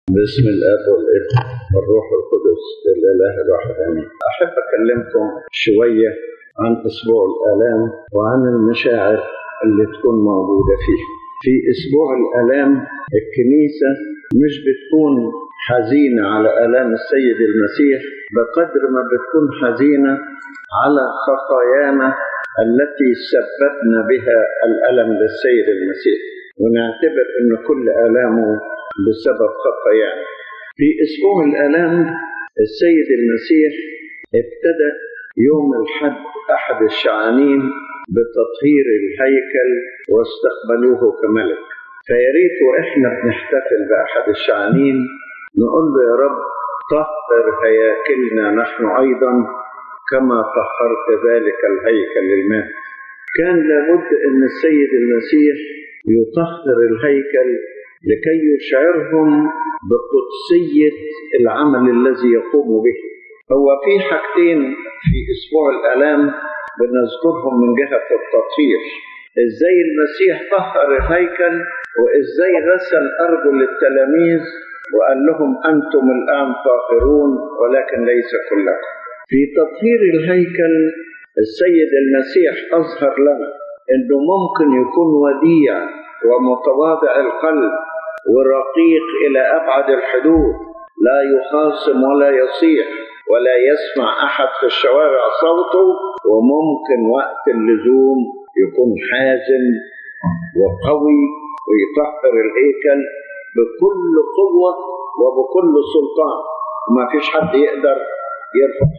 باسم الاب والابن والروح القدس الاله الواحد امين. احب اكلمكم شويه عن اسبوع الالام وعن المشاعر اللي تكون موجوده فيه. في اسبوع الالام الكنيسه مش بتكون حزينه على الام السيد المسيح بقدر ما بتكون حزينه على خطايانا التي سببنا بها الالم للسيد المسيح ونعتبر ان كل الامه بسبب خطايانا. في اسبوع الالام السيد المسيح ابتدى يوم الحد احد الشعانين بتطهير الهيكل واستقبلوه كملك. فيا ريت واحنا بنحتفل باحد الشعانين نقول له يا رب طهر هياكلنا نحن ايضا كما طهرت ذلك الهيكل للماء. كان لابد ان السيد المسيح يطهر الهيكل لكي يشعرهم بقدسية العمل الذي يقوم به هو في حاجتين في أسبوع الآلام بنذكرهم من جهة التطهير إزاي المسيح طهر الهيكل وإزاي غسل أرجل التلاميذ وقال لهم أنتم الآن طاهرون ولكن ليس كلكم في تطهير الهيكل السيد المسيح أظهر لنا أنه ممكن يكون وديع ومتواضع القلب ورقيق إلى أبعد الحدود لا يخاصم ولا يصيح ولا يسمع أحد في الشوارع صوته وممكن وقت اللزوم يكون حازم وقوي ويطهر الهيكل بكل قوة وبكل سلطان وما فيش حد يقدر يرفع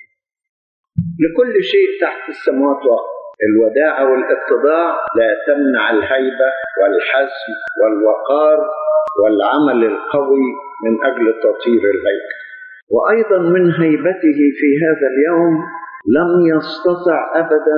لكل شيء تحت السماوات وقت الوداعة والاتضاع لا تمنع الهيبة والحزم والوقار والعمل القوي من أجل تطهير الهيكل وأيضا من هيبته في هذا اليوم لم يستطع أبدا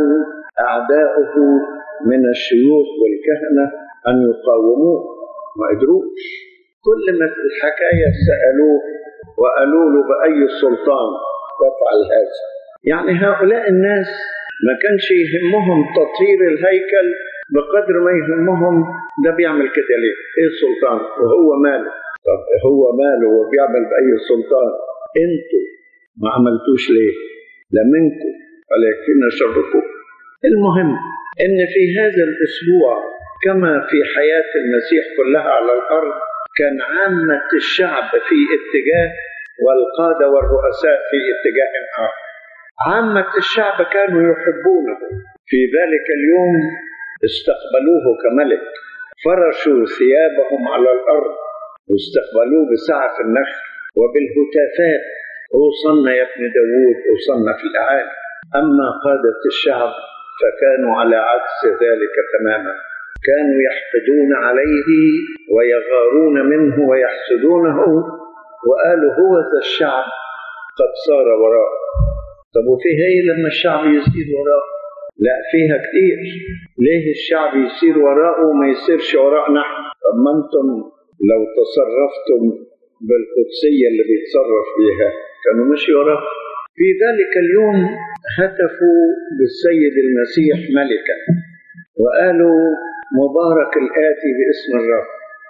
أعداؤه من الشيوخ والكهنة أن يقاوموه ما قدروش كل ما في الحكاية سألوه وقالوا له بأي سلطان تفعل هذا يعني هؤلاء الناس ما كانش يهمهم تطهير الهيكل بقدر ما يهمهم ده بيعمل كده ليه؟ ايه السلطان؟ وهو ماله؟ طب هو ماله وبيعمل بأي سلطان؟ انتوا ما عملتوش ليه؟ لا منكم ولا يكفينا شركم. المهم ان في هذا الاسبوع كما في حياة المسيح كلها على الارض كان عامة الشعب في اتجاه والقادة والرؤساء في اتجاه آخر. عامة الشعب كانوا يحبونه في ذلك اليوم استقبلوه كملك فرشوا ثيابهم على الأرض واستقبلوه بسعف النخل وبالهتافات أوصلنا يا ابن داوود أوصلنا في الأعالي أما قادة الشعب فكانوا على عكس ذلك تماما كانوا يحقدون عليه ويغارون منه ويحسدونه وقالوا هو ذا الشعب قد صار وراءه طب وفيها ايه لما الشعب يسير وراءه؟ لا فيها كتير ليه الشعب يسير وراءه وما يسيرش وراءنا احنا؟ طب ما انتم لو تصرفتم بالقدسية اللي بيتصرف بيها كانوا مشي وراءه في ذلك اليوم هتفوا بالسيد المسيح ملكا وقالوا مبارك الآتي باسم الرب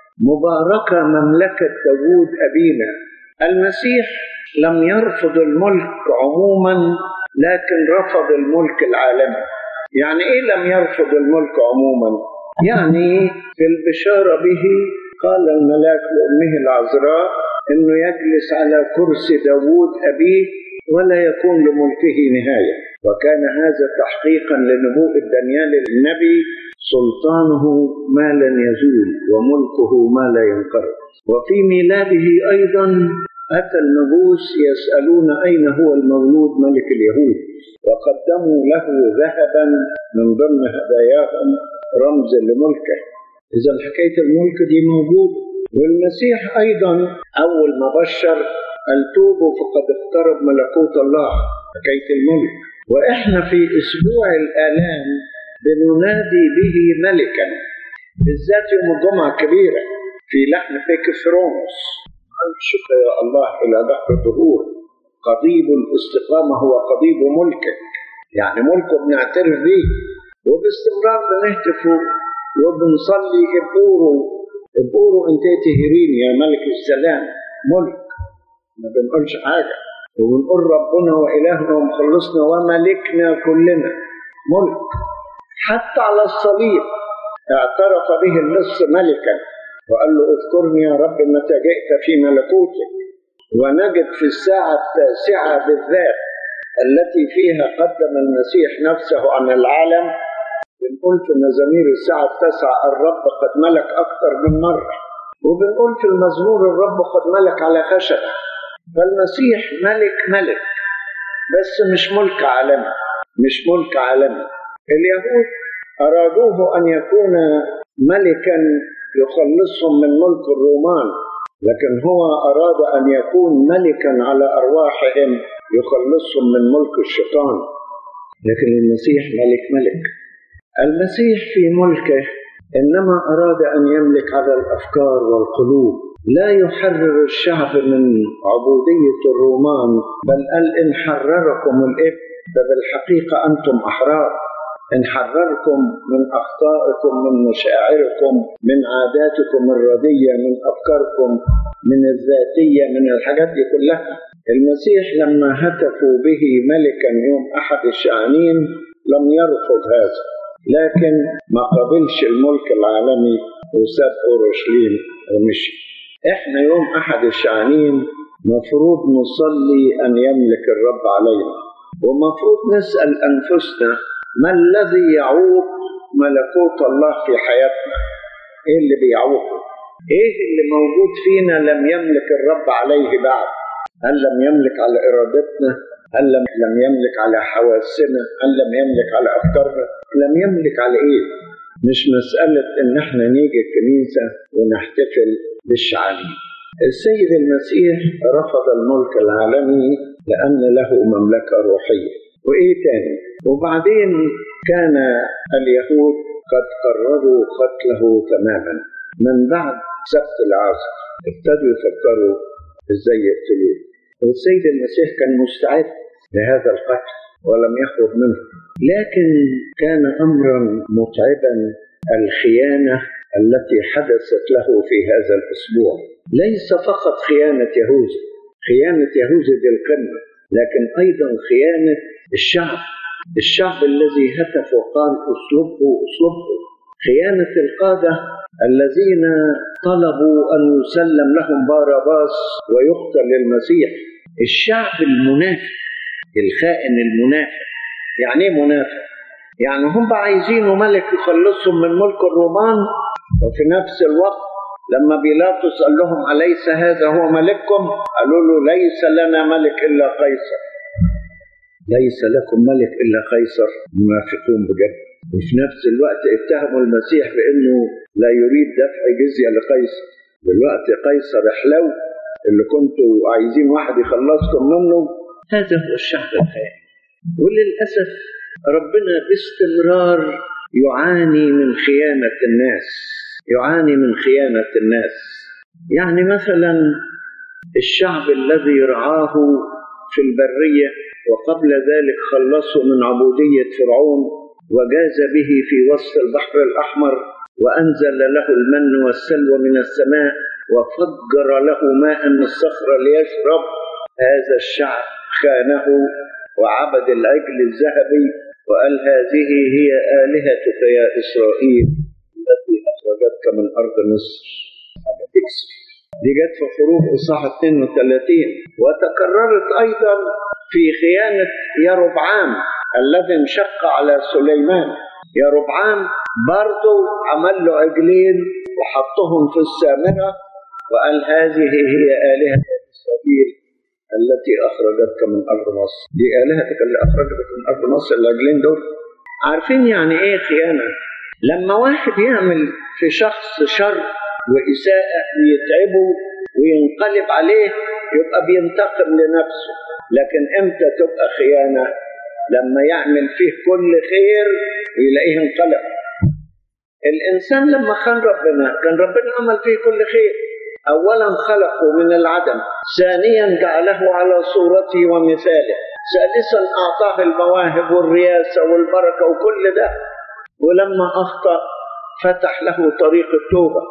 مباركة مملكة داوود أبينا المسيح لم يرفض الملك عموما لكن رفض الملك العالمي يعني ايه لم يرفض الملك عموما يعني في البشارة به قال الملاك لأمه العذراء انه يجلس على كرسي داوود أبيه ولا يكون لملكه نهاية وكان هذا تحقيقا لنبوءة دانيال النبي سلطانه ما لن يزول وملكه ما لا ينقرض وفي ميلاده أيضا أتى المجوس يسألون أين هو المولود ملك اليهود وقدموا له ذهبا من ضمن هداياهم رمز لملكه إذا حكاية الملك دي موجود والمسيح أيضا أول ما بشر قال توبوا فقد اقترب ملكوت الله حكاية الملك وإحنا في أسبوع الآلام بننادي به ملكا بالذات يوم الجمعة الكبيرة في لحن فيكفرونس أنشق يا الله إلى دهر الظهور قضيب الاستقامة هو قضيب ملكك يعني ملكه بنعترف به وباستمرار بنهتف وبنصلي جبوره بقولوا انت تهرين يا ملك السلام ملك ما بنقولش حاجة وبنقول ربنا وإلهنا ومخلصنا وملكنا كلنا ملك حتى على الصليب اعترف به اللص ملكا وقال له اذكرني يا رب متى جئت في ملكوتك ونجد في الساعة التاسعة بالذات التي فيها قدم المسيح نفسه عن العالم بنقول في مزامير الساعة التاسعة الرب قد ملك أكثر من مرة وبنقول في المزمور الرب قد ملك على خشبة فالمسيح ملك ملك بس مش ملك عالمي مش ملك عالمي اليهود أرادوه أن يكون ملكا يخلصهم من ملك الرومان لكن هو أراد أن يكون ملكا على أرواحهم يخلصهم من ملك الشيطان لكن المسيح ملك ملك المسيح في ملكه إنما أراد أن يملك على الأفكار والقلوب لا يحرر الشعب من عبودية الرومان بل قال إن حرركم الإب فبالحقيقة أنتم أحرار إن حرركم من أخطائكم من مشاعركم من عاداتكم الردية من أفكاركم من الذاتية من الحاجات دي كلها المسيح لما هتفوا به ملكا يوم أحد الشعانين لم يرفض هذا لكن ما قبلش الملك العالمي وساب أورشليم ومشي احنا يوم أحد الشعانين مفروض نصلي أن يملك الرب علينا ومفروض نسأل أنفسنا ما الذي يعوق ملكوت الله في حياتنا ايه اللي بيعوقه ايه اللي موجود فينا لم يملك الرب عليه بعد هل لم يملك على ارادتنا هل لم لم يملك على حواسنا هل لم يملك على افكارنا لم يملك على ايه مش مسألة إن إحنا نيجي الكنيسة ونحتفل بالشعانين. السيد المسيح رفض الملك العالمي لأن له مملكة روحية. وإيه تاني؟ وبعدين كان اليهود قد قرروا قتله تماما من بعد سبت العصر ابتدوا يفكروا ازاي يقتلوه والسيد المسيح كان مستعد لهذا القتل ولم يخرج منه لكن كان امرا متعبا الخيانه التي حدثت له في هذا الاسبوع ليس فقط خيانه يهوذا خيانه يهوذا دي القمه لكن ايضا خيانه الشعب الشعب الذي هتف وقال اصلبه اصلبه خيانه القاده الذين طلبوا ان يسلم لهم باراباس ويقتل المسيح الشعب المنافق الخائن المنافق يعني ايه منافق يعني هم عايزينه ملك يخلصهم من ملك الرومان وفي نفس الوقت لما بيلاطس قال لهم أليس هذا هو ملككم قالوا له ليس لنا ملك إلا قيصر ليس لكم ملك إلا قيصر منافقون بجد وفي نفس الوقت اتهموا المسيح بأنه لا يريد دفع جزية لقيصر دلوقتي قيصر حلو اللي كنتوا عايزين واحد يخلصكم منه هذا هو الشعب الخائن وللأسف ربنا باستمرار يعاني من خيانة الناس يعاني من خيانة الناس يعني مثلا الشعب الذي رعاه في البرية وقبل ذلك خلصه من عبودية فرعون وجاز به في وسط البحر الأحمر وأنزل له المن والسلوى من السماء وفجر له ماء من الصخرة ليشرب هذا الشعب خانه وعبد العجل الذهبي وقال هذه هي آلهتك يا إسرائيل التي أخرجتك من أرض مصر دي جت في خروج إصحاح 32 وتكررت أيضا في خيانة يربعام الذي انشق على سليمان يربعام برضه عمل له عجلين وحطهم في السامرة وقال هذه هي آلهة إسرائيل التي أخرجتك من أرض مصر دي آلهتك اللي أخرجتك من أرض مصر العجلين دول عارفين يعني إيه خيانة لما واحد يعمل في شخص شر وإساءة ويتعبه وينقلب عليه يبقى بينتقم لنفسه لكن امتى تبقى خيانة لما يعمل فيه كل خير ويلاقيه انقلب الإنسان لما خان ربنا كان ربنا عمل فيه كل خير أولا خلقه من العدم ثانيا جعله على صورته ومثاله ثالثا أعطاه المواهب والرياسة والبركة وكل ده ولما أخطأ فتح له طريق التوبة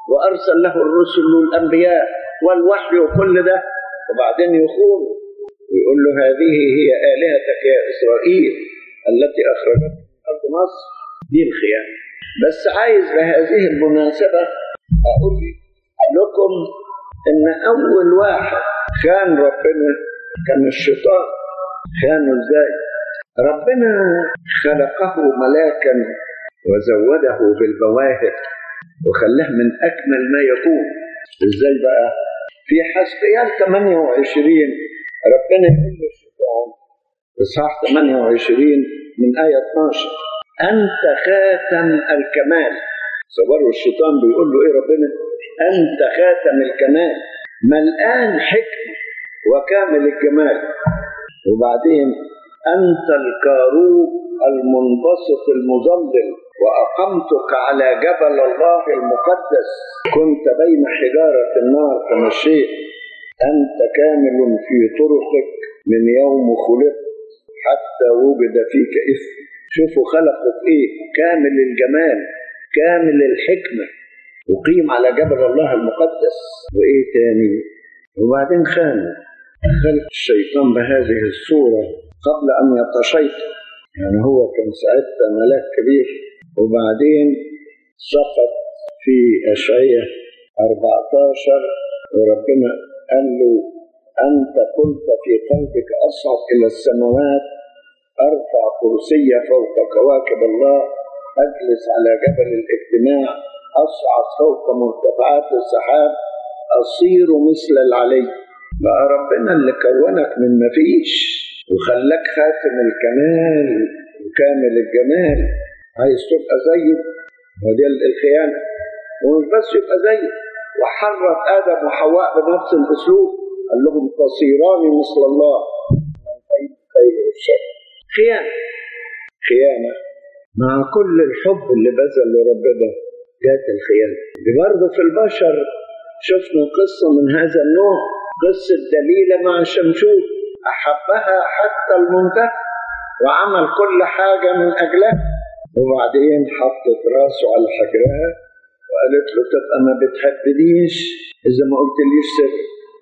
وأرسل له الرسل والأنبياء والوحي وكل ده وبعدين يخون ويقول له هذه هي آلهتك يا إسرائيل التي أخرجت من أرض مصر دي الخيانة بس عايز بهذه المناسبة أقول لكم إن أول واحد خان ربنا كان الشيطان خانه إزاي؟ ربنا خلقه ملاكا وزوده بالمواهب وخلاه من أكمل ما يكون إزاي بقى؟ في حسبيان 28 ربنا يقول للشيطان إصحاح 28 من آية 12 أنت خاتم الكمال صبروا الشيطان بيقول له إيه ربنا أنت خاتم الكمال ملآن حكمة وكامل الجمال وبعدين أنت الكاروب المنبسط المظلل وأقمتك على جبل الله المقدس كنت بين حجارة النار فمشيت أنت كامل في طرقك من يوم خلقت حتى وجد فيك إثم شوفوا خلقه في إيه كامل الجمال كامل الحكمة وقيم على جبل الله المقدس وإيه تاني وبعدين خان خلق الشيطان بهذه الصورة قبل أن يتشيطن يعني هو كان ساعتها ملاك كبير وبعدين سقط في أشعية 14 وربنا قال له أنت كنت في قلبك أصعد إلى السماوات أرفع كرسي فوق كواكب الله أجلس على جبل الاجتماع أصعد فوق مرتفعات السحاب أصير مثل العلي بقى ربنا اللي كونك من مفيش وخلاك خاتم الكمال وكامل الجمال عايز تبقى زيه ودي الخيانة ومش بس يبقى زيه وحرف آدم وحواء بنفس الأسلوب قال لهم تصيران مثل الله خير الشر خيانة خيانة مع كل الحب اللي بذل لربنا جات الخيانة دي برضه في البشر شفنا قصة من هذا النوع قصة دليلة مع شمشون أحبها حتى المنتهى وعمل كل حاجة من أجلها وبعدين حطت راسه على حجرها وقالت له تبقى ما بتحبنيش إذا ما قلتليش سر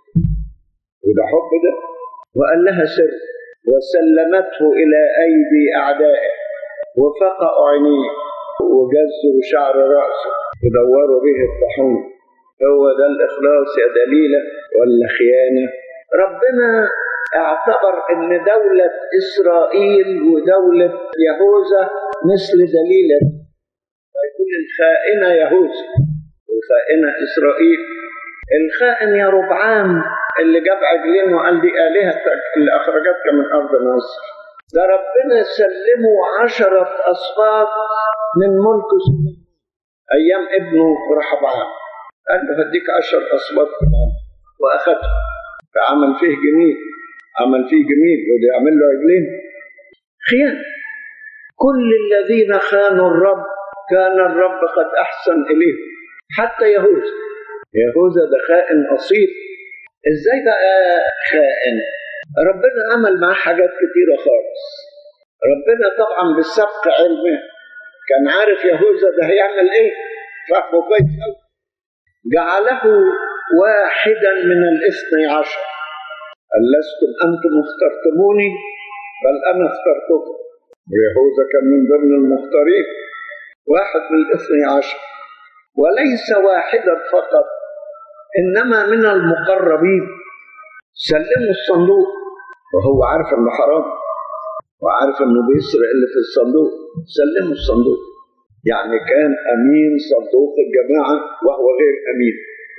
وده حب ده وقال لها سر وسلمته إلى أيدي أعدائه وفقأوا عينيه وجزوا شعر رأسه ودوروا به الطاحون هو ده الإخلاص يا دليلة ولا خيانة ربنا اعتبر ان دولة اسرائيل ودولة يهوذا مثل دليلة فيقول الخائنة يهوذا والخائنة اسرائيل الخائن يا ربعام اللي جاب عجلين وقال دي آلهتك اللي أخرجتك من أرض مصر ده ربنا سلمه عشرة أصفاد من ملك سليمان أيام ابنه رحبعام قال له هديك عشر أصفاد كمان وأخذته فعمل فيه جميل عمل فيه جميل وده يعمل له عجلين خيانة كل الذين خانوا الرب كان الرب قد أحسن إليه حتى يهوذا يهوذا ده خائن أصيل إزاي بقى خائن ربنا عمل معاه حاجات كتيرة خالص ربنا طبعا بالسبق علمه كان عارف يهوذا ده هيعمل ايه فهمه كويس قوي جعله واحدا من الاثني عشر قال لستم انتم اخترتموني بل انا اخترتكم ويهوذا كان من ضمن المختارين واحد من الاثني عشر وليس واحدا فقط انما من المقربين سلموا الصندوق وهو عارف انه حرام وعارف انه بيسرق اللي في الصندوق سلموا الصندوق يعني كان امين صندوق الجماعه وهو غير امين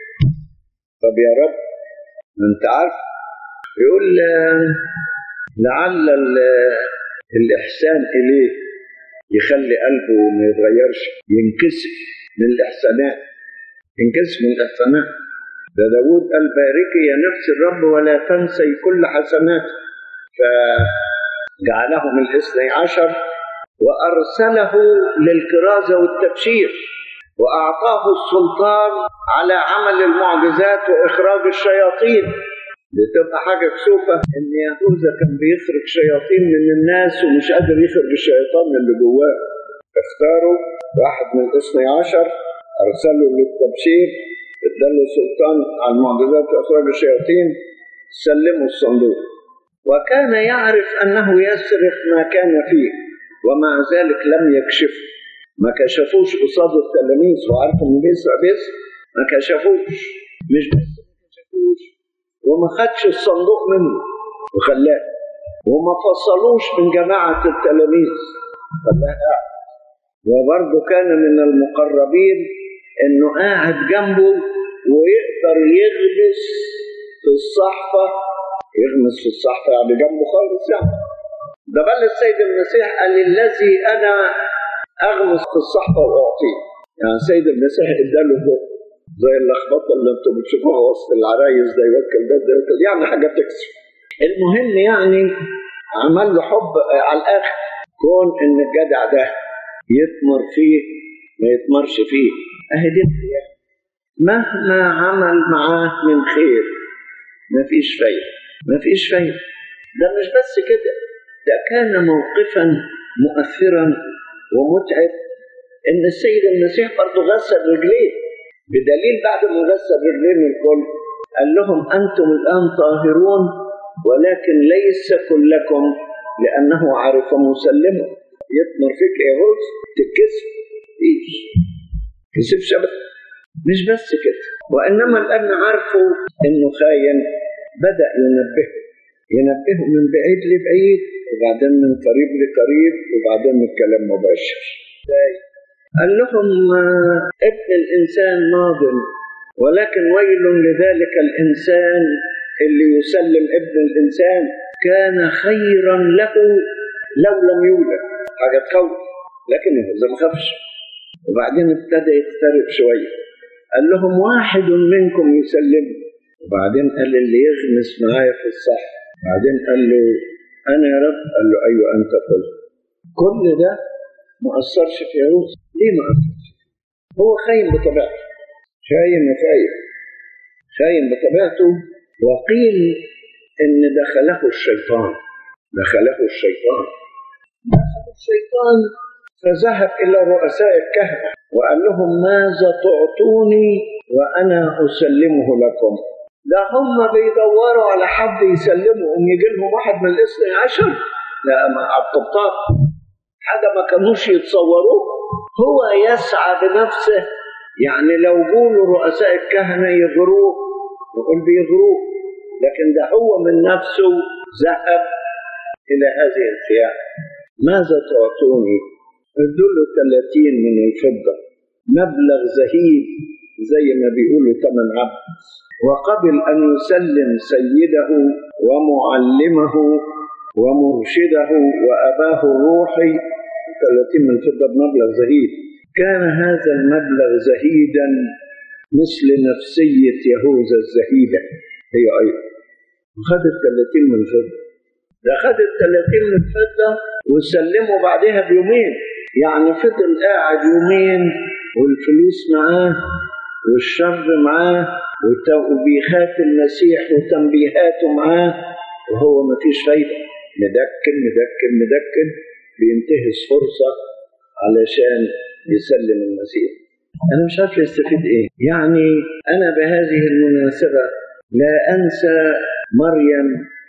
طب يا رب انت عارف يقول لعل الاحسان اليه يخلي قلبه ما يتغيرش ينكسر من الاحسانات ينكسر من الاحسانات ده داود قال باركي يا نفس الرب ولا تنسي كل حسنات فجعله من الاثني عشر وأرسله للكرازة والتبشير وأعطاه السلطان على عمل المعجزات وإخراج الشياطين بتبقى حاجة كسوفة إن يهوذا كان بيخرج شياطين من الناس ومش قادر يخرج الشيطان اللي جواه اختاروا واحد من الاثني عشر أرسله للتبشير اداله سلطان على المعجزات وإخراج الشياطين سلموا الصندوق وكان يعرف أنه يسرق ما كان فيه ومع ذلك لم يكشفه ما كشفوش قصاد التلاميذ وعارف انه بيسرق بيسرق ما كشفوش مش بس ما كشفوش وما خدش الصندوق منه وخلاه وما فصلوش من جماعة التلاميذ خلاه قاعد وبرضه كان من المقربين انه قاعد جنبه ويقدر يغمس في الصحفة يغمس في الصحفة يعني جنبه خالص يعني ده بل السيد المسيح قال الذي انا اغمس في الصحفة واعطيه يعني السيد المسيح اداله ده زي اللخبطه اللي انتم بتشوفوها وسط العرايس ده يوكل ده ده يوكل يعني حاجه تكسب المهم يعني عمل له حب على الاخر كون ان الجدع ده يثمر فيه ما يثمرش فيه اهي دي الحياه مهما عمل معاه من خير ما فيش فايده ما فيش فايده ده مش بس كده ده كان موقفا مؤثرا ومتعب ان السيد المسيح برضه غسل رجليه بدليل بعد ما غسل رجلين الكل قال لهم انتم الان طاهرون ولكن ليس كلكم لانه عرف مسلمه يثمر فيك يا غرز تتكسب ايش كسب شبك مش بس كده وانما الان عارفه انه خاين بدا ينبهه ينبهه من بعيد لبعيد وبعدين من قريب لقريب وبعدين من كلام مباشر قال لهم ابن الإنسان ماض ولكن ويل لذلك الإنسان اللي يسلم ابن الإنسان كان خيرا له لو لم يولد حاجة تخوف لكن يهوذا ما خافش وبعدين ابتدى يقترب شوية قال لهم واحد منكم يسلم وبعدين قال اللي يغمس معايا في الصح بعدين قال له أنا يا رب قال له أيوه أنت قلت كل ده ما أثرش في يهوذا ليه ما أثرش هو خاين بطبيعته خاين وخاين خاين بطبيعته وقيل إن دخله الشيطان دخله الشيطان دخل الشيطان فذهب إلى رؤساء الكهنة وقال لهم ماذا تعطوني وأنا أسلمه لكم ده هم بيدوروا على حد يسلمهم يجي لهم واحد من الاثني عشر لا ما على الطبطاب حاجة ما كانوش يتصوروه هو يسعى بنفسه يعني لو قولوا رؤساء الكهنة يغروه نقول بيغروه لكن ده هو من نفسه ذهب إلى هذه الخيانة ماذا تعطوني؟ ادوا له 30 من الفضة مبلغ زهيد زي ما بيقولوا ثمن عبد وقبل أن يسلم سيده ومعلمه ومرشده وأباه الروحي 30 من الفضة بمبلغ زهيد كان هذا المبلغ زهيدا مثل نفسية يهوذا الزهيدة هي أيضا خد ال 30 من الفضة ده خد ال 30 من الفضة وسلمه بعدها بيومين يعني فضل قاعد يومين والفلوس معاه والشر معاه وبيخاف المسيح وتنبيهاته معاه وهو ما فيش فايدة مدكن مدكن مدكن بينتهز فرصة علشان يسلم المسيح أنا مش عارف يستفيد إيه يعني أنا بهذه المناسبة لا أنسى مريم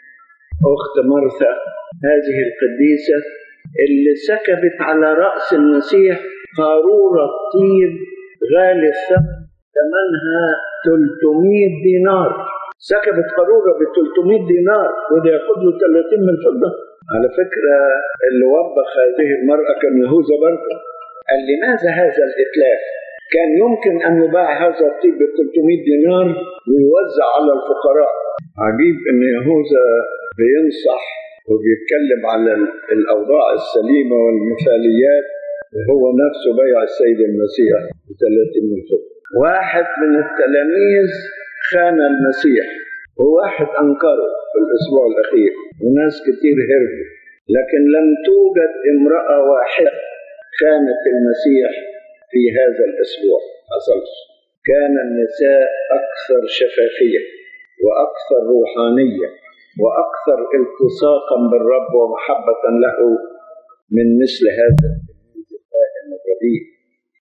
أخت مرثا هذه القديسة اللي سكبت على رأس المسيح قارورة طيب غالي الثمن ثمنها 300 دينار سكبت قارورة ب 300 دينار وده ياخد له 30 من الفضة على فكرة اللي وبخ هذه المرأة كان يهوذا برضه قال لماذا هذا الإتلاف؟ كان يمكن أن يباع هذا الطيب ب 300 دينار ويوزع على الفقراء عجيب أن يهوذا بينصح وبيتكلم على الأوضاع السليمة والمثاليات وهو نفسه بيع السيد المسيح ب 30 من الفضة واحد من التلاميذ خان المسيح وواحد أنكره في الأسبوع الأخير وناس كتير هربوا لكن لم توجد امرأة واحدة خانت المسيح في هذا الأسبوع حصلش كان النساء أكثر شفافية وأكثر روحانية وأكثر التصاقا بالرب ومحبة له من مثل هذا التلميذ الفاهم الرديء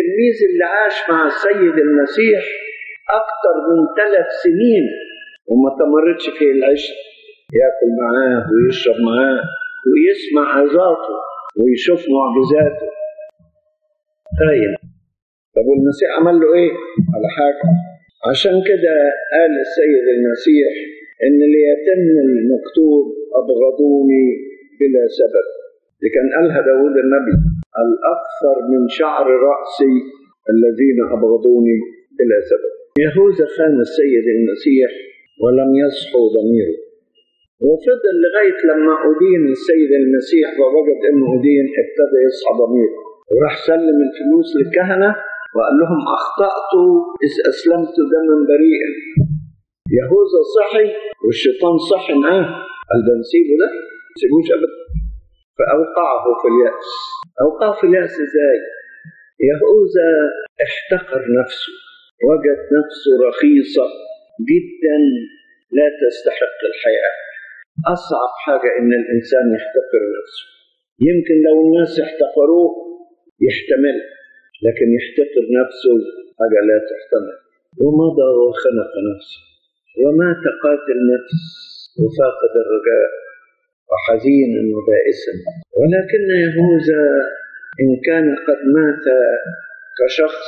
التلميذ اللي عاش مع السيد المسيح أكثر من ثلاث سنين وما تمرتش فيه العشق ياكل معاه ويشرب معاه ويسمع عظاته ويشوف معجزاته خاين طب والمسيح عمل له ايه؟ على حاجه عشان كده قال السيد المسيح ان ليتم المكتوب ابغضوني بلا سبب دي كان قالها داود النبي الاكثر من شعر راسي الذين ابغضوني بلا سبب يهوذا خان السيد المسيح ولم يصحو ضميره وفضل لغايه لما ادين السيد المسيح ووجد انه ادين ابتدى يصحى ضميره وراح سلم الفلوس للكهنه وقال لهم اخطات اذ اسلمت دما بريئا يهوذا صحي والشيطان صحي معاه قال ده نسيبه ده ما تسيبوش ابدا فاوقعه في الياس اوقعه في الياس ازاي؟ يهوذا احتقر نفسه وجد نفسه رخيصه جدا لا تستحق الحياه اصعب حاجه ان الانسان يحتقر نفسه يمكن لو الناس احتقروه يحتمل لكن يحتقر نفسه حاجه لا تحتمل ومضى وخنق نفسه ومات قاتل نفس وفاقد الرجاء وحزينا وبائسا ولكن يهوذا ان كان قد مات كشخص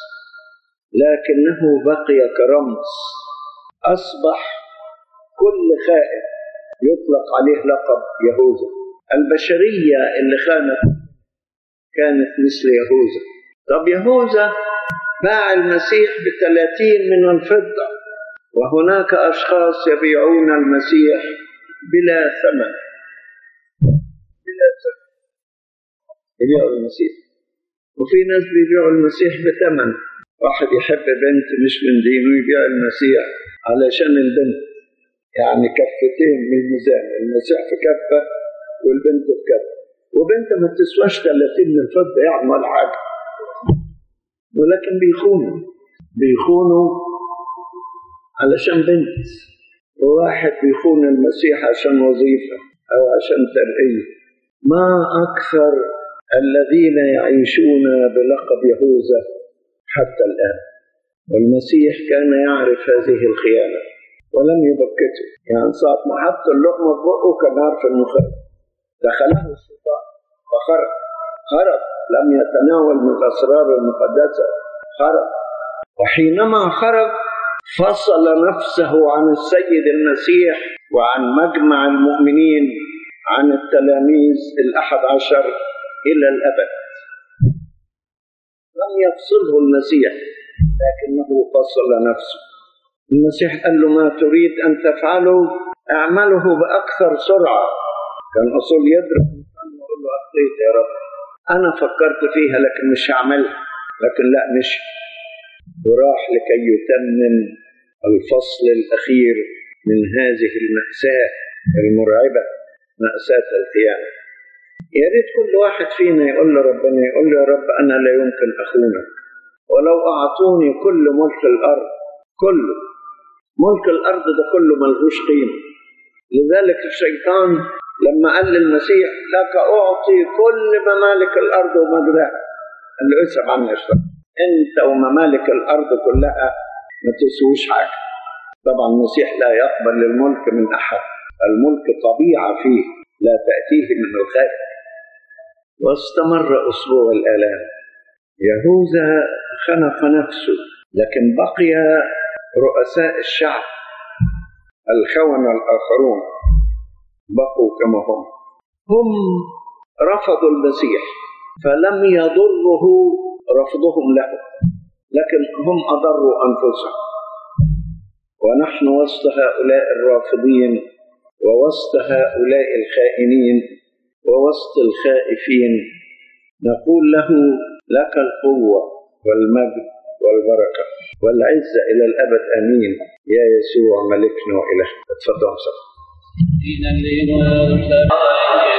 لكنه بقي كرمز اصبح كل خائف يطلق عليه لقب يهوذا البشريه اللي خانت كانت مثل يهوذا طب يهوذا باع المسيح بثلاثين من الفضه وهناك أشخاص يبيعون المسيح بلا ثمن بلا ثمن يبيعوا المسيح وفي ناس بيبيعوا المسيح بثمن واحد يحب بنت مش من دينه يبيع المسيح علشان البنت يعني كفتين من الميزان المسيح في كفة والبنت في كفة وبنت ما تسواش 30 من الفضة يعني ولا حاجة ولكن بيخونوا بيخونوا علشان بنت وواحد بيخون المسيح عشان وظيفة أو عشان ترقية ما أكثر الذين يعيشون بلقب يهوذا حتى الآن والمسيح كان يعرف هذه الخيانة ولم يبكته يعني ساعة ما حط اللقمة في بقه كان عارف إنه خرج دخله الشيطان فخرج خرج لم يتناول من الأسرار المقدسة خرج وحينما خرج فصل نفسه عن السيد المسيح وعن مجمع المؤمنين عن التلاميذ الأحد عشر إلى الأبد لم يفصله المسيح لكنه فصل نفسه المسيح قال له ما تريد أن تفعله اعمله بأكثر سرعة كان أصول يضرب يقول له أخطيت يا رب أنا فكرت فيها لكن مش هعملها لكن لا مشي وراح لكي يتمم الفصل الأخير من هذه المأساة المرعبة مأساة الخيانة يا ريت كل واحد فينا يقول لربنا يقول له يا رب أنا لا يمكن أخونك ولو أعطوني كل ملك الأرض كله ملك الأرض ده كله ملهوش قيمة لذلك الشيطان لما قال للمسيح لك أعطي كل ممالك الأرض ومجدها قال له اسحب عني يا شيطان انت وممالك الارض كلها ما تسويش حاجه طبعا المسيح لا يقبل الملك من احد الملك طبيعه فيه لا تاتيه من الخارج واستمر اسبوع الالام يهوذا خنق نفسه لكن بقي رؤساء الشعب الخونه الاخرون بقوا كما هم هم رفضوا المسيح فلم يضره رفضهم له لكن هم أضروا أنفسهم ونحن وسط هؤلاء الرافضين ووسط هؤلاء الخائنين ووسط الخائفين نقول له لك القوة والمجد والبركة والعزة إلى الأبد آمين يا يسوع ملكنا وإلهنا تفضل صلى